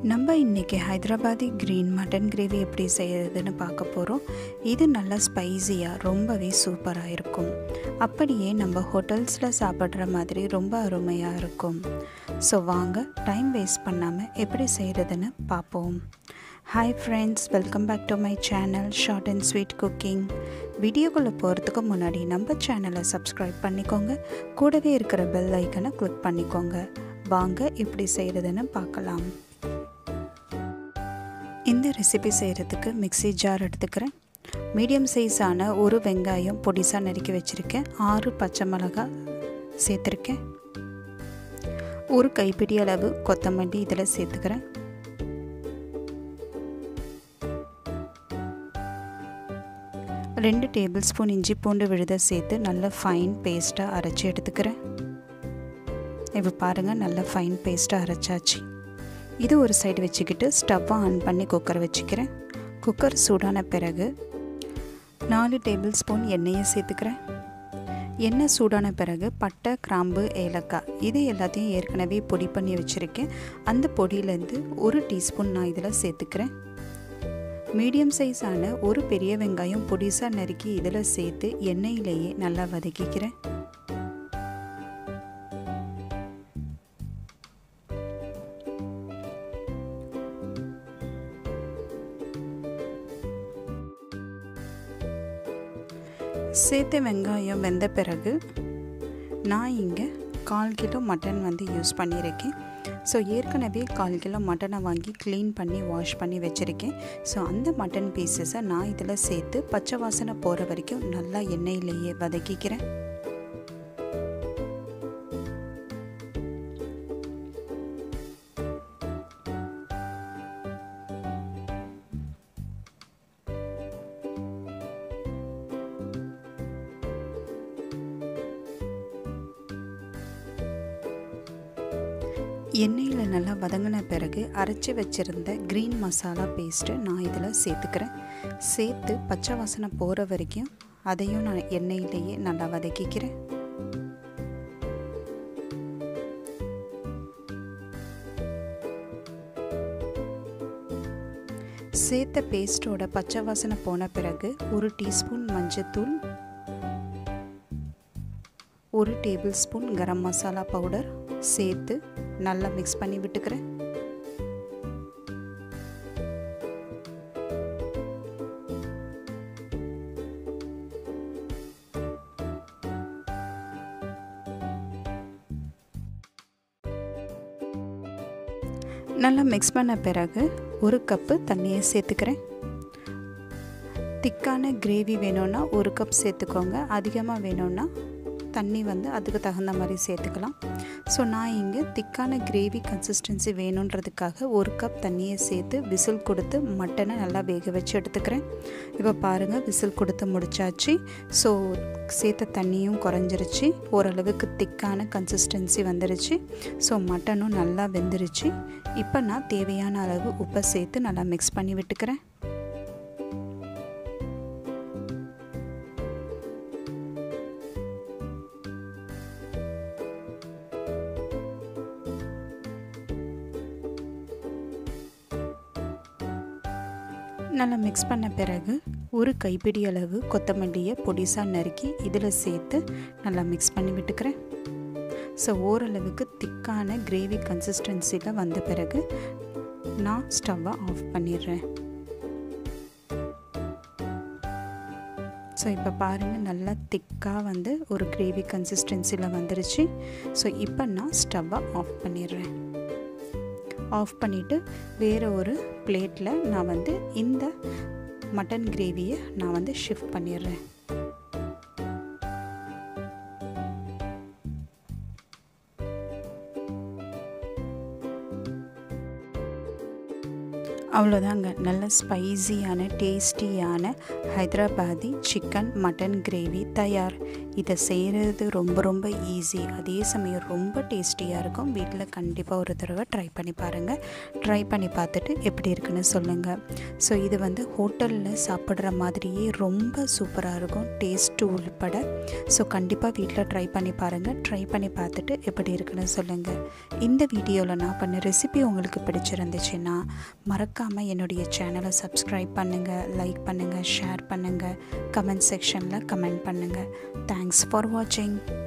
நம்ம இன்றைக்கி Hyderabadi green mutton gravy எப்படி செய்கிறதுன்னு பார்க்க போகிறோம் இது நல்லா ஸ்பைஸியாக ரொம்பவே சூப்பராக இருக்கும் அப்படியே நம்ம ஹோட்டல்ஸில் சாப்பிட்ற மாதிரி ரொம்ப அருமையாக இருக்கும் ஸோ வாங்க டைம் வேஸ்ட் பண்ணாமல் எப்படி செய்கிறதுன்னு பார்ப்போம் hi friends welcome back to my channel short and sweet cooking வீடியோக்குள்ளே போகிறதுக்கு முன்னாடி நம்ம சேனலை சப்ஸ்கிரைப் பண்ணிக்கோங்க கூடவே இருக்கிற பெல் ஐக்கனை கிளிக் பண்ணிக்கோங்க வாங்க எப்படி செய்கிறதுன்னு பார்க்கலாம் இந்த ரெசிபி செய்கிறதுக்கு மிக்ஸி ஜார் எடுத்துக்கிறேன் மீடியம் சைஸான ஒரு வெங்காயம் பொடிசாக நறுக்கி வச்சுருக்கேன் ஆறு பச்சை மிளகாய் சேர்த்துருக்கேன் ஒரு கைப்பிடி அளவு கொத்தமல்லி இதில் சேர்த்துக்கிறேன் ரெண்டு டேபிள் ஸ்பூன் இஞ்சி பூண்டு விழுத சேர்த்து நல்ல ஃபைன் பேஸ்ட்டாக அரைச்சி எடுத்துக்கிறேன் இப்போ பாருங்கள் நல்ல ஃபைன் பேஸ்ட்டாக அரைச்சாச்சு இது ஒரு சைடு வச்சுக்கிட்டு ஸ்டவ்வை ஆன் பண்ணி குக்கர் வச்சுக்கிறேன் குக்கர் சூடான பிறகு நாலு டேபிள் ஸ்பூன் எண்ணெயை சேர்த்துக்கிறேன் எண்ணெய் சூடான பிறகு பட்டை கிராம்பு ஏலக்காய் இது எல்லாத்தையும் ஏற்கனவே பொடி பண்ணி வச்சுருக்கேன் அந்த பொடியிலேருந்து ஒரு டீஸ்பூன் நான் இதில் சேர்த்துக்கிறேன் மீடியம் சைஸான ஒரு பெரிய வெங்காயம் பொடிசாக நறுக்கி இதில் சேர்த்து எண்ணெயிலேயே நல்லா வதக்கிக்கிறேன் சேர்த்த வெங்காயம் வெந்த பிறகு நான் இங்கே கால் கிலோ மட்டன் வந்து யூஸ் பண்ணியிருக்கேன் ஸோ ஏற்கனவே கால் கிலோ மட்டனை வாங்கி க்ளீன் பண்ணி வாஷ் பண்ணி வச்சுருக்கேன் ஸோ அந்த மட்டன் பீசஸை நான் இதில் சேர்த்து பச்சை வாசனை போகிற வரைக்கும் நல்லா எண்ணெயிலேயே வதக்கிக்கிறேன் எண்ணெயில் நல்லா வதங்கின பிறகு அரைச்சி வச்சுருந்த க்ரீன் மசாலா பேஸ்ட்டு நான் இதில் சேர்த்துக்கிறேன் சேர்த்து பச்சை வாசனை போகிற வரைக்கும் அதையும் நான் எண்ணெயிலேயே நல்லா வதக்கிக்கிறேன் சேர்த்த பேஸ்ட்டோட பச்சை வாசனை போன பிறகு ஒரு டீஸ்பூன் மஞ்சத்தூள் ஒரு tablespoon garam masala powder சேர்த்து நல்லா மிக்ஸ் பண்ணி விட்டுக்கிறேன் நல்லா மிக்ஸ் பண்ண பிறகு ஒரு கப்பு தண்ணியை சேர்த்துக்கிறேன் திக்கான கிரேவி வேணும்னா ஒரு கப் சேர்த்துக்கோங்க அதிகமாக வேணும்னா தண்ணி வந்து அதுக்கு தகுந்த மாதிரி சேர்த்துக்கலாம் ஸோ நான் இங்கே திக்கான கிரேவி கன்சிஸ்டன்சி வேணுன்றதுக்காக ஒரு கப் தண்ணியை சேர்த்து விசில் கொடுத்து மட்டனை நல்லா வேக வச்சு எடுத்துக்கிறேன் இப்போ பாருங்கள் விசில் கொடுத்து முடிச்சாச்சு ஸோ சேர்த்த தண்ணியும் குறைஞ்சிருச்சு ஓரளவுக்கு திக்கான கன்சிஸ்டன்சி வந்துருச்சு ஸோ மட்டனும் நல்லா வெந்துருச்சு இப்போ நான் தேவையான அளவு உப்பை சேர்த்து நல்லா மிக்ஸ் பண்ணி விட்டுக்கிறேன் நல்லா மிக்ஸ் பண்ண பிறகு ஒரு கைப்பிடி அளவு கொத்தமல்லியை பொடிசாக நறுக்கி இதில் சேர்த்து நல்லா மிக்ஸ் பண்ணி விட்டுக்கிறேன் ஸோ ஓரளவுக்கு திக்கான கிரேவி கன்சிஸ்டன்சியில் வந்த பிறகு நான் ஸ்டவ்வை ஆஃப் பண்ணிடுறேன் ஸோ இப்போ பாருங்கள் நல்லா திக்காக வந்து ஒரு கிரேவி கன்சிஸ்டன்சியில் வந்துருச்சு ஸோ இப்போ நான் ஸ்டவ்வை ஆஃப் பண்ணிடுறேன் ஆஃப் பண்ணிவிட்டு வேறு ஒரு பிளேட்டில் நான் வந்து இந்த மட்டன் கிரேவியை நான் வந்து ஷிஃப்ட் பண்ணிடுறேன் அவ்வளோதாங்க நல்ல ஸ்பைஸியான டேஸ்டியான ஹைதராபாதி சிக்கன் மட்டன் கிரேவி தயார் இதை செய்கிறது ரொம்ப ரொம்ப ஈஸி அதே சமயம் ரொம்ப டேஸ்டியாக இருக்கும் வீட்டில் கண்டிப்பாக ஒரு தடவை ட்ரை பண்ணி பாருங்கள் ட்ரை பண்ணி பார்த்துட்டு எப்படி இருக்குன்னு சொல்லுங்கள் ஸோ இது வந்து ஹோட்டலில் சாப்பிட்ற மாதிரியே ரொம்ப சூப்பராக இருக்கும் டேஸ்ட்டு உள்பட ஸோ கண்டிப்பாக வீட்டில் ட்ரை பண்ணி பாருங்கள் ட்ரை பண்ணி பார்த்துட்டு எப்படி இருக்குன்னு சொல்லுங்கள் இந்த வீடியோவில் நான் பண்ண ரெசிபி உங்களுக்கு பிடிச்சிருந்துச்சுன்னா மறக்காமல் என்னுடைய சேனலை சப்ஸ்கிரைப் பண்ணுங்கள் லைக் பண்ணுங்கள் ஷேர் பண்ணுங்கள் கமெண்ட் செக்ஷனில் கமெண்ட் பண்ணுங்கள் தேங்க்ஸ் ஃபார் வாட்சிங்